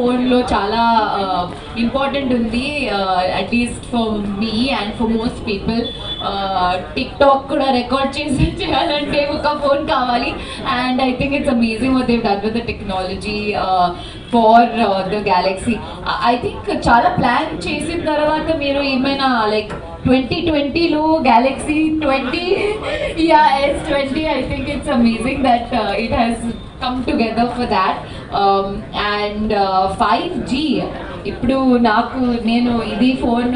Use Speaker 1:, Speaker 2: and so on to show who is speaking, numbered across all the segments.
Speaker 1: ఫోన్లో చాలా ఇంపార్టెంట్ ఉంది at least for me and for most people TikTok కూడా రికార్డ్ చేసి చేయాలంటే ఒక ఫోన్ కావాలి and I think it's amazing what they've done with the technology for the Galaxy I think చాలా plan చేసిన తర్వాత మీరు ఏమైనా లైక్ ట్వంటీ ట్వంటీలో Galaxy twenty yeah S twenty I think it's amazing that it has come together for that and five G ఇప్పుడు నాకు నేను ఇది ఫోన్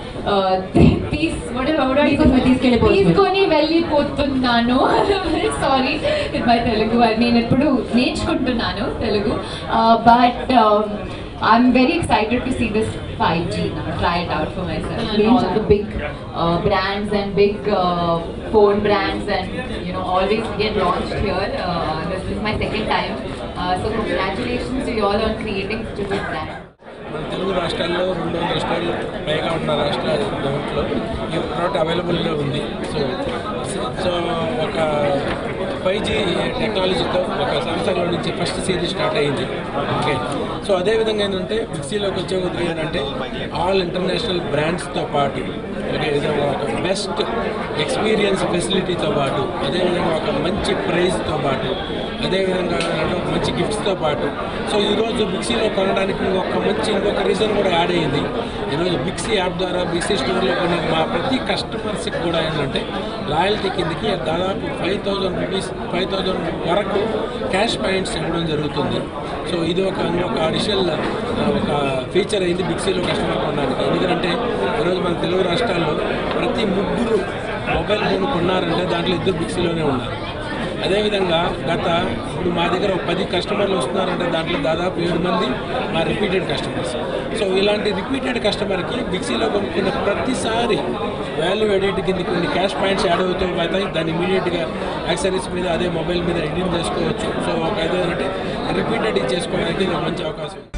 Speaker 2: తీసుకెళ్ళిపోతుంది.
Speaker 1: తీసుకొని వెళ్ళిపోతున్నాను సారీ మై తెలుగు నేను ఎప్పుడు నేర్చుకుంటున్నాను Telugu but I'm very excited to see this five G try it out for myself all the big uh, brands and big uh, phone brands and you know always get launched here. Uh, this is my second time. Uh, so congratulations to you all on creating such a good brand.
Speaker 3: మన తెలుగు రాష్ట్రాల్లో రెండు వందల స్టోర్లు పైగా ఉన్న రాష్ట్రాల దాంట్లో ఈ ప్రోడక్ట్ అవైలబుల్గా ఉంది సో సో ఒక ఫైవ్ జీ టెక్నాలజీతో ఒక సంస్థలో నుంచి ఫస్ట్ సిరీస్ స్టార్ట్ అయ్యింది ఓకే సో అదేవిధంగా ఏంటంటే మిక్సీలోకి వచ్చే కొద్దిగా ఏంటంటే ఆల్ ఇంటర్నేషనల్ బ్రాండ్స్తో పాటు ఓకే ఇది ఒక బెస్ట్ ఎక్స్పీరియన్స్ ఫెసిలిటీతో పాటు అదేవిధంగా ఒక మంచి ప్రైజ్తో పాటు అదేవిధంగా ఒక మంచి గిఫ్ట్స్తో పాటు సో ఈరోజు మిక్సీలో కొనడానికి ఇంకొక మంచి ఇంకొక రీజన్ కూడా యాడ్ అయ్యింది ఈరోజు మిక్సీ యాప్ ద్వారా మిక్సీ స్టోర్లో కొనే మా ప్రతి కస్టమర్స్కి కూడా ఏంటంటే లాయల్టీ కిందకి దాదాపు five thousand rupees five thousand వరకు క్యాష్ పాయింట్స్ ఇవ్వడం జరుగుతుంది సో ఇది ఒక ఇంకొక అడిషనల్ ఒక ఫీచర్ అయింది మిక్సీలో కస్టమర్ కొనడానికి ఎందుకంటే ఈరోజు మన తెలుగు రాష్ట్రాల్లో ప్రతి ముగ్గురు మొబైల్ ఫోన్ కొన్నారంటే దాంట్లో ఇద్దరు మిక్సీలోనే ఉన్నారు అదేవిధంగా గత ఇప్పుడు మా దగ్గర ఒక పది కస్టమర్లు వస్తున్నారంటే దాంట్లో దాదాపు ఏడు మంది మా రిపీటెడ్ కస్టమర్స్ సో ఇలాంటి రిపీటెడ్ కస్టమర్కి బిక్సీలో కొనుక్కున్న ప్రతిసారి వాల్యూ ఎడిట్ కింద కొన్ని క్యాష్ పాయింట్స్ యాడ్ అవుతూ పోతాయి దాన్ని ఇమీడియట్గా యాక్సరీస్ మీద అదే మొబైల్ మీద ఎడిట్ చేసుకోవచ్చు సో ఒక ఏదంటే రిపీటెడ్ చేసుకోవడానికి ఇది ఒక మంచి అవకాశం